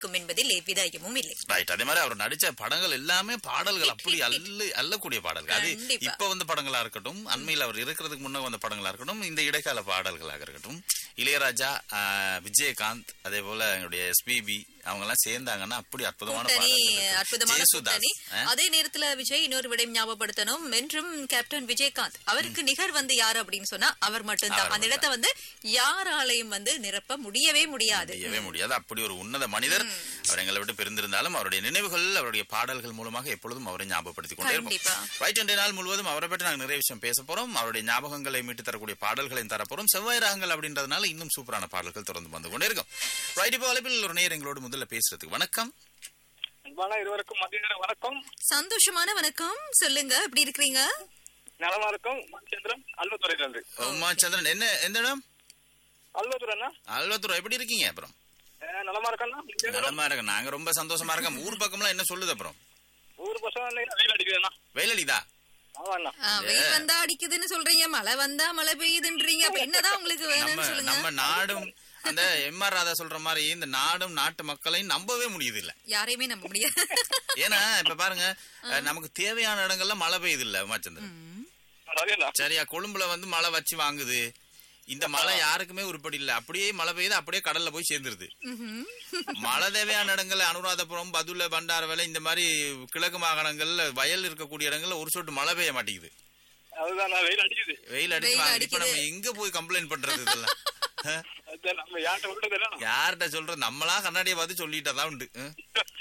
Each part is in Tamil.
இருக்கும் என்பதில் எவ்வித ஐயமும் இல்லை ரைட் அதே மாதிரி அவர் நடிச்ச படங்கள் எல்லாமே பாடல்கள் அப்படி அல்ல அல்லக்கூடிய பாடல்கள் அது கண்டிப்பா. இப்ப வந்த படங்களா இருக்கட்டும் அண்மையில் அவர் இருக்கிறதுக்கு முன்ன வந்த படங்களா இருக்கட்டும் இந்த இடைக்கால பாடல்களாக இருக்கட்டும் இளையராஜா ஆஹ், விஜயகாந்த் அதே போல எங்களுடைய எஸ்பிபி அவங்க எல்லாம் சேர்ந்தாங்கன்னா அப்படி அற்புதமான கூட்டணி பாடல்கள் அற்புதமான ஜெயசுதாஸ், கூட்டணி ஆ? அதே நேரத்துல விஜய் இன்னொரு விடயம் ஞாபகப்படுத்தணும் என்றும் கேப்டன் விஜயகாந்த் அவருக்கு நிகர் வந்து யாரு அப்படின்னு சொன்னா அவர் மட்டும்தான் அவர் அந்த இடத்தை வந்து யாராலையும் வந்து நிரப்ப முடியவே முடியாது செய்யவே முடியாது அப்படி ஒரு உன்னத மனிதர் அவர் எங்களை விட்டு பிரிந்திருந்தாலும் அவருடைய நினைவுகள் அவருடைய பாடல்கள் மூலமாக எப்பொழுதும் அவரை ஞாபகப்படுத்திக் கொண்டே கண்டிப்பா. இருப்போம் ரைட் இன்றைய நாள் முழுவதும் அவரை பற்றி நாங்கள் நிறைய விஷயம் பேச போறோம் அவருடைய ஞாபகங்களை மீட்டு தரக்கூடிய பாடல்களையும் தரப்போறோம் செவ்வாய் ராகங்கள் அப்படின்றதுனால இன்னும் சூப்பரான பாடல்கள் தொடர்ந்து வந்து கொண்டே இருக்கும் ரைட் இப்போ அழைப்பில் ஒரு நேர் எங்களோடு முதல்ல பேசுறதுக்கு வணக்கம் அன்பான இருவருக்கும் மதிய நேர வணக்கம் சந்தோஷமான வணக்கம் சொல்லுங்க எப்படி இருக்கிறீங்க நலமா இருக்கும் மணிச்சந்திரன் அல்வத்துறையில இருந்து உமா சந்திரன் என்ன எந்த இடம் அல்வத்துறைண்ணா அல்வத்துறை எப்படி இருக்கீங்க அப்புறம் அஹ் நலமா இருக்கண்ணா இந்த நேரம் நலமா இருக்க நாங்க ரொம்ப சந்தோஷமா இருக்கோம் ஊர் பக்கம்லாம் என்ன சொல்லுது அப்புறம் ஊர் பசங்க இன்னைக்கு வெயில் அடிக்குதுண்ணா வெயிலடிதா ஆமாண்ணா ஆ, வெயில் வந்தா அடிக்குதுன்னு சொல்றீங்க மழை வந்தா மழை பெய்யுதுன்றீங்க அப்ப என்னதான் உங்களுக்கு நம்ம வேணும்னு சொல்லுங்க நம்ம நாடும் அந்த எம் ஆர் ராதா சொல்ற மாதிரி இந்த நாடும் நாட்டு மக்களையும் நம்பவே முடியுது இல்ல யாரையுமே நம்ப முடியாது ஏன்னா இப்ப பாருங்க அஹ், நமக்கு தேவையான இடங்கள்ல மழை பெய்யுது இல்ல உமாச்சந்திரன் ரவிண்ணா சரியா கொழும்புல வந்து மழை வச்சு வாங்குது இந்த மழை யாருக்குமே உருப்படி இல்ல அப்படியே மழை பெய்யுது அப்படியே கடல்ல போய் சேர்ந்துருது ம்ஹும். மழை தேவையான இடங்கள்ல அனுராதபுரம் பதுல பண்டாரவேலை இந்த மாதிரி கிழக்கு மாகாணங்கள்ல வயல் இருக்கக்கூடிய இடங்கள்ல ஒரு சொட்டு மழை பெய்ய மாட்டேங்குது அதுதான் வெயில் அடிக்குது வெயில் அடிச்சு வெயில் வாங்குது. இப்ப அடிக்குது. நம்ம எங்க போய் கம்ப்ளைண்ட் பண்றது இதெல்லாம் அஹ்? அதுதான் நம்ம யார்கிட்ட விட்டது இல்லைண்ணா யார்கிட்ட சொல்றது நம்மளா கண்ணாடியை பார்த்து சொல்லிட்டதான் உண்டு அஹ்?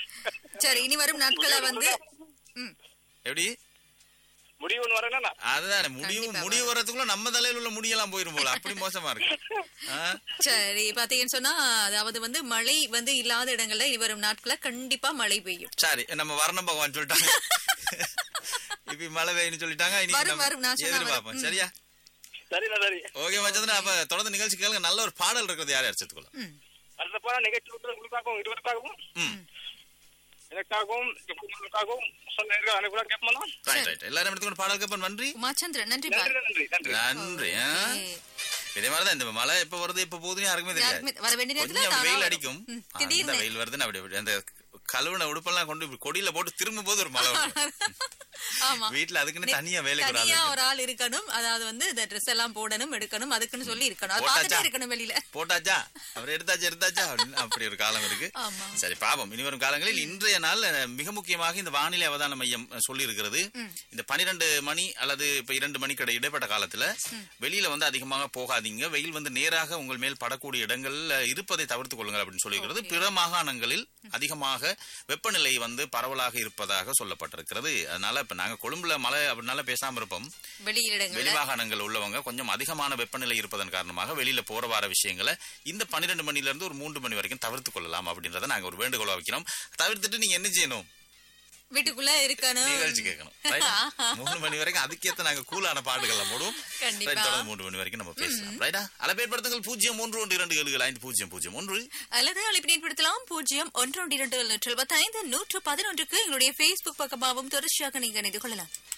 சரி இனி வரும் நாட்களை வந்து ம். எப்படி முடிவு ஒன்று வரேன்னா அதுதானே முடிவு கண்டிப்பா முடிவு வர்றதுக்குள்ள நம்ம தலையில உள்ள முடியெல்லாம் போயிரும் போல அப்படி மோசமா இருக்கு ஆ? சரி பாத்தீங்கன்னு சொன்னா அதாவது வந்து மழை வந்து இல்லாத இடங்கள்ல இனி வரும் நாட்கள கண்டிப்பா மழை பெய்யும் சரி நம்ம வர்ணம் பகவான் சொல்லிட்டாங்க இப்ப மழை பெய்யுன்னு சொல்லிட்டாங்க இனி வரும், நம்ம வரும், நான் சொன்னா எதிர்பார்ப்போம் வரும். சரியா சரிண்ணா சரி ஓகே மச்சந்திரன் அப்ப தொடர்ந்து நிகழ்ச்சி கேளுங்க நல்ல ஒரு பாடல் இருக்கிறது யார் அடிச்சதுக்குள்ள ம். அடுத்த போன நிகழ்ச்சி விட்டு உங்களுக்காகவும் இருவருக்காகவும் ம் எனக்காகவும் உங்களுக்காகவும் சொன்ன அனைவரும் கேட்போம்னா ரைட் ரைட் எல்லாரும் எடுத்துக்கொண்டு பாடல் கேப்பன் நன்றி உமாச்சந்திரன் நன்றி நன்றி பாரு நன்றி நன்றி நன்றி ஆ? இதே மாதிரிதான் இந்த மழை எப்ப வருது எப்ப போகுதுன்னு யாருக்குமே தெரியாது யாருக்குமே வர வேண்டிய நேரத்துல கொஞ்சம் தானா வெயில் வரும். அடிக்கும் ம், அந்த திடீர்னு வெயில் வருதுன்னு அப்படி அப்படி அந்த கழுவுன உடுப்பெல்லாம் கொண்டு இப்படி கொடியில போட்டு திரும்பும் போது ஒரு மழை வரும் ஆமா வீட்டுல அதுக்குன்னு தனியா வேலைக்கு ஒரு ஆள் தனியா இருக்கு. ஒரு ஆள் இருக்கணும் அதாவது வந்து இந்த ட்ரெஸ் எல்லாம் போடணும் எடுக்கணும் அதுக்குன்னு சொல்லி இருக்கணும் அது போட்டாச்சா? பார்த்துட்டே இருக்கணும் வெளியில போட்டாச்சா அவர் எடுத்தாச்சா எடுத்தாச்சா அப்படின்னு அப்படி ஒரு காலம் இருக்கு ஆமா. சரி பாவம் இனி வரும் காலங்களில் இன்றைய நாள் அஹ், மிக முக்கியமாக இந்த வானிலை அவதான மையம் சொல்லி இருக்கிறது இந்த பனிரெண்டு மணி அல்லது இப்ப இரண்டு மணிக்கு இடை- இடைப்பட்ட காலத்துல வெளியில வந்து அதிகமாக போகாதீங்க வெயில் வந்து நேராக உங்கள் மேல் படக்கூடிய இடங்கள்ல இருப்பதை தவிர்த்துக் கொள்ளுங்கள் அப்படின்னு சொல்லியிருக்கிறது பிற மாகாணங்களில் அதிகமாக வெப்பநிலை வந்து பரவலாக இருப்பதாக சொல்லப்பட்டிருக்கிறது அதனால இப்ப நாங்க கொழும்புல மழை அப்படினால பேசாம இருப்போம் வெளியிடங்கள்ல வெளிமாகாணங்கள் உள்ளவங்க கொஞ்சம் அதிகமான வெப்பநிலை இருப்பதன் காரணமாக வெளியில போற வார விஷயங்களை இந்த பன்னிரெண்டு மணில இருந்து ஒரு மூன்று மணி வரைக்கும் தவிர்த்து கொள்ளலாம் அப்படின்றத நாங்க ஒரு வேண்டுகோளா வைக்கிறோம் தவிர்த்துட்டு நீங்க என்ன செய்யணும் வீட்டுக்குள்ள இருக்கணும் நிகழ்ச்சி கேட்கணும் right? மூணு மணி வரைக்கும் அதுக்கேத்த நாங்க கூலான பாடுகள்லாம் போடுவோம் கண்டிப்பா. Right, தொடர்ந்து மூன்று மணி வரைக்கும் நம்ம பேசலாம் ரைட்டா அலப்பேற்படுத்துங்கள் பூஜ்ஜியம் மூன்று ஒன்று இரண்டு ஏழு ஐந்து பூஜ்ஜியம் பூஜ்ஜியம் ஒன்று அல்லது அழைப்பு ஏற்படுத்தலாம் பூஜ்ஜியம் ஒன்று இரண்டு நூற்று எழுபத்தைந்து நூற்று பதினொன்றுக்கு எங்களுடைய Facebook பக்கமாகவும் தொடர்ச்சியாக நீங்க இணைந்து கொள்ளலாம்